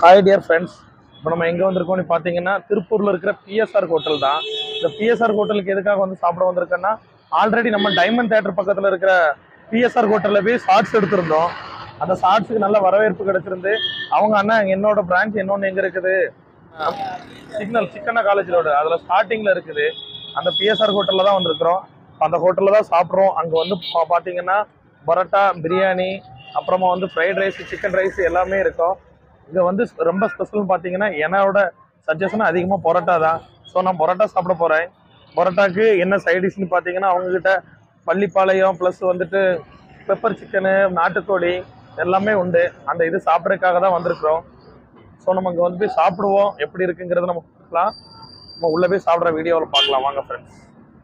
hi dear friends இப்போ நம்ம எங்கே வந்திருக்கோம்னு பார்த்தீங்கன்னா திருப்பூரில் இருக்கிற பிஎஸ்ஆர் ஹோட்டல் தான் இந்த பிஎஸ்ஆர் ஹோட்டலுக்கு எதுக்காக வந்து சாப்பிட வந்திருக்கேன்னா ஆல்ரெடி நம்ம டைமண்ட் தேட்டர் பக்கத்தில் இருக்கிற பிஎஸ்ஆர் ஹோட்டலில் போய் ஷார்ட்ஸ் எடுத்திருந்தோம் அந்த ஷார்ட்ஸுக்கு நல்ல வரவேற்பு கிடைச்சிருந்து அவங்க அண்ணா என்னோட பிரான்ச் இன்னொன்று எங்கே இருக்குது சிக்னல் சிக்கனா காலேஜ் ரோடு அதில் ஸ்டார்டிங்கில் இருக்குது அந்த பிஎஸ்ஆர் ஹோட்டலில் தான் வந்திருக்கிறோம் அந்த ஹோட்டலில் தான் சாப்பிட்றோம் அங்கே வந்து பா- பார்த்தீங்கன்னா பரோட்டா பிரியாணி அப்புறமா வந்து ஃப்ரைட் ரைஸ் சிக்கன் ரைஸ் எல்லாமே இருக்கும் இங்கே வந்து ரொம்ப ஸ்பெஷல்னு பார்த்தீங்கன்னா என்னோட சஜஷன் அதிகமாக பரோட்டா தான் ஸோ நான் பரோட்டா சாப்பிட போகிறேன் பரோட்டாக்கு என்ன சைட் டிஷ்னு பார்த்தீங்கன்னா அவங்கக்கிட்ட பள்ளிப்பாளையம் ப்ளஸ் வந்துட்டு பெப்பர் சிக்கனு நாட்டுக்கோழி எல்லாமே உண்டு அந்த இது சாப்பிட்றதுக்காக தான் வந்திருக்கிறோம் ஸோ நம்ம இங்கே வந்து போய் சாப்பிடுவோம் எப்படி இருக்குங்கிறத நம்ம பார்க்கலாம் நம்ம உள்ளே போய் சாப்பிட்ற வீடியோவில் பார்க்கலாம் வாங்க ஃப்ரெண்ட்ஸ்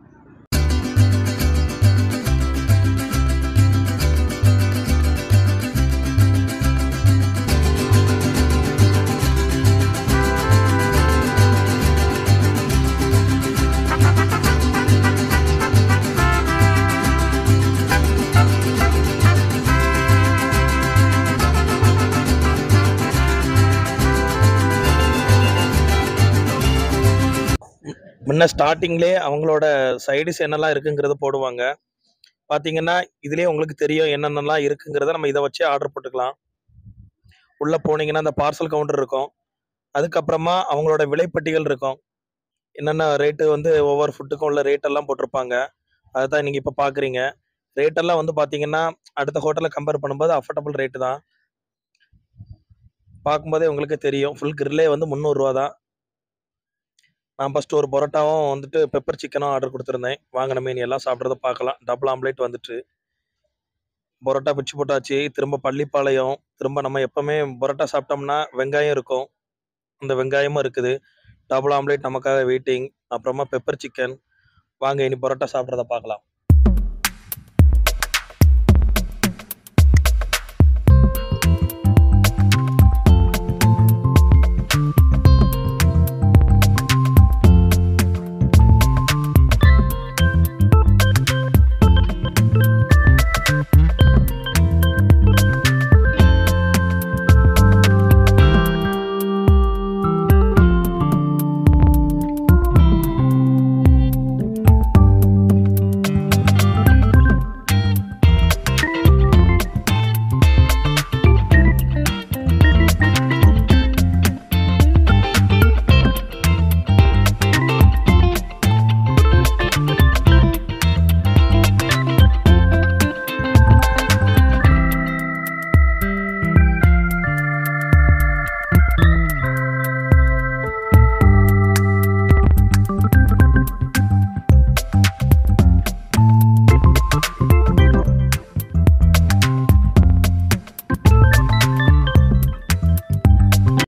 முன்ன ஸ்டார்டிங்லேயே அவங்களோட சைடிஸ் என்னெல்லாம் இருக்குங்கிறத போடுவாங்க பார்த்தீங்கன்னா இதுலேயே உங்களுக்கு தெரியும் என்னென்னலாம் இருக்குங்கிறத நம்ம இதை வச்சே ஆர்டர் போட்டுக்கலாம் உள்ளே போனீங்கன்னா அந்த பார்சல் கவுண்டர் இருக்கும் அதுக்கப்புறமா அவங்களோட விலைப்பட்டிகள் இருக்கும் என்னென்ன ரேட்டு வந்து ஒவ்வொரு ஃபுட்டுக்கும் உள்ள ரேட் எல்லாம் போட்டிருப்பாங்க அதை தான் நீங்கள் இப்போ பார்க்குறீங்க ரேட்டெல்லாம் வந்து பார்த்தீங்கன்னா அடுத்த ஹோட்டலை கம்பேர் பண்ணும்போது அஃபோர்டபுள் ரேட்டு தான் பார்க்கும்போதே உங்களுக்கு தெரியும் ஃபுல் கிரில்லே வந்து முந்நூறுரூவா தான் நான் ஃபஸ்ட்டு ஒரு பரோட்டாவும் வந்துட்டு பெப்பர் சிக்கனும் ஆர்டர் கொடுத்துருந்தேன் வாங்கின மீன் எல்லாம் சாப்பிட்றத பார்க்கலாம் டபுள் ஆம்லேட் வந்துட்டு பரோட்டா பிச்சு போட்டாச்சு திரும்ப பள்ளிப்பாளையம் திரும்ப நம்ம எப்பவுமே பரோட்டா சாப்பிட்டோம்னா வெங்காயம் இருக்கும் அந்த வெங்காயமும் இருக்குது டபுள் ஆம்லேட் நமக்காக வெயிட்டிங் அப்புறமா பெப்பர் சிக்கன் வாங்க இனி பரோட்டா சாப்பிட்றத பார்க்கலாம்